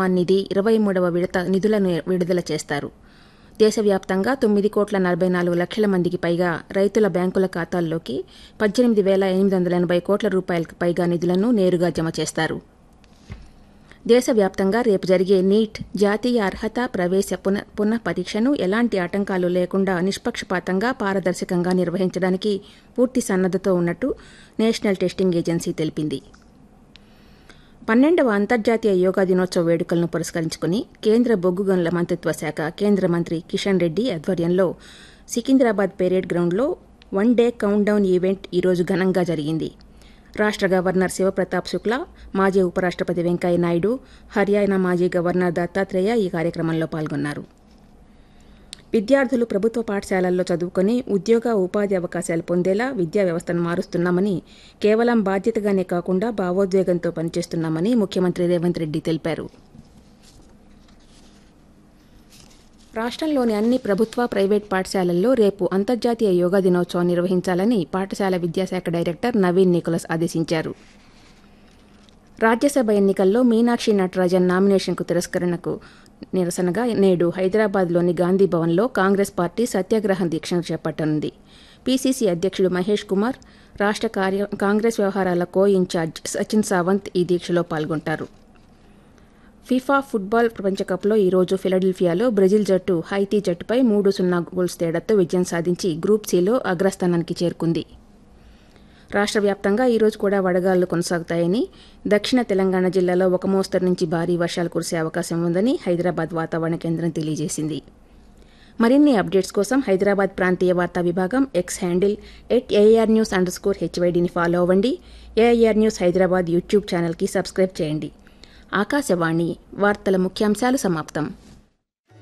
సమ్మాన్ నిధి ఇరవై మూడవ విడత నిధులను విడుదల చేస్తారు దేశవ్యాప్తంగా తొమ్మిది కోట్ల నలభై నాలుగు లక్షల మందికి పైగా రైతుల బ్యాంకుల ఖాతాల్లోకి పద్దెనిమిది వేల ఎనిమిది వందల ఎనభై కోట్ల రూపాయలకు పైగా నిధులను నేరుగా జమ చేస్తారు దేశవ్యాప్తంగా రేపు జరిగే నీట్ జాతీయ అర్హత ప్రవేశ పున పునః పరీక్షను ఎలాంటి ఆటంకాలు లేకుండా నిష్పక్షపాతంగా పారదర్శకంగా నిర్వహించడానికి పూర్తి సన్నద్దతో ఉన్నట్టు నేషనల్ టెస్టింగ్ ఏజెన్సీ తెలిపింది పన్నెండవ అంతర్జాతీయ యోగా దినోత్సవ వేడుకలను పురస్కరించుకుని కేంద్ర బొగ్గు గనుల మంత్రిత్వ శాఖ కేంద్ర మంత్రి కిషన్ రెడ్డి ఆధ్వర్యంలో సికింద్రాబాద్ పెరేడ్ గ్రౌండ్లో one day count down event ఈరోజు ఘనంగా జరిగింది రాష్ట్ర గవర్నర్ శివప్రతాప్ శుక్లా మాజీ ఉపరాష్ట్రపతి వెంకయ్య నాయుడు హర్యానా మాజీ గవర్నర్ దత్తాత్రేయ ఈ కార్యక్రమంలో పాల్గొన్నారు విద్యార్థులు ప్రభుత్వ పాఠశాలల్లో చదువుకొని ఉద్యోగ ఉపాధి అవకాశాలు పొందేలా విద్యా వ్యవస్థను మారుస్తున్నామని కేవలం బాధ్యతగానే కాకుండా భావోద్వేగంతో పనిచేస్తున్నామని ముఖ్యమంత్రి రేవంత్ రెడ్డి తెలిపారు రాష్ట్రంలోని అన్ని ప్రభుత్వ ప్రైవేట్ పాఠశాలల్లో రేపు అంతర్జాతీయ యోగా దినోత్సవం నిర్వహించాలని పాఠశాల విద్యాశాఖ డైరెక్టర్ నవీన్ నికోలస్ ఆదేశించారు రాజ్యసభ ఎన్నికల్లో మీనాక్షి నటరాజన్ నామినేషన్కు తిరస్కరణకు నిరసనగా నేడు హైదరాబాద్లోని గాంధీ భవన్లో కాంగ్రెస్ పార్టీ సత్యాగ్రహ దీక్షను చేపట్టనుంది పీసీసీ అధ్యక్షుడు మహేష్ కుమార్ రాష్ట్ర కార్య కాంగ్రెస్ వ్యవహారాల కో ఇన్ఛార్జ్ సచిన్ సావంత్ ఈ దీక్షలో పాల్గొంటారు ఫిఫా ఫుట్బాల్ ప్రపంచకప్లో ఈరోజు ఫిలడెల్ఫియాలో బ్రెజిల్ జట్టు హైతీ జట్టుపై మూడు సున్నా గోల్స్ తేడాతో విజయం సాధించి గ్రూప్ సిలో అగ్రస్థానానికి చేరుకుంది రాష్ట్ర వ్యాప్తంగా ఈరోజు కూడా వడగాళ్లు కొనసాగుతాయని దక్షిణ తెలంగాణ జిల్లాలో ఒక మోస్తరు నుంచి భారీ వర్షాలు కురిసే అవకాశం ఉందని హైదరాబాద్ వాతావరణ కేంద్రం తెలియజేసింది మరిన్ని అప్డేట్స్ కోసం హైదరాబాద్ ప్రాంతీయ వార్తా విభాగం X handle at AIR news under score హెచ్వైడిని ఫాలో అవ్వండి ఏఐఆర్ న్యూస్ హైదరాబాద్ యూట్యూబ్ ఛానల్కి సబ్స్క్రైబ్ చేయండి ఆకాశవాణి వార్తల ముఖ్యాంశాలు సమాప్తం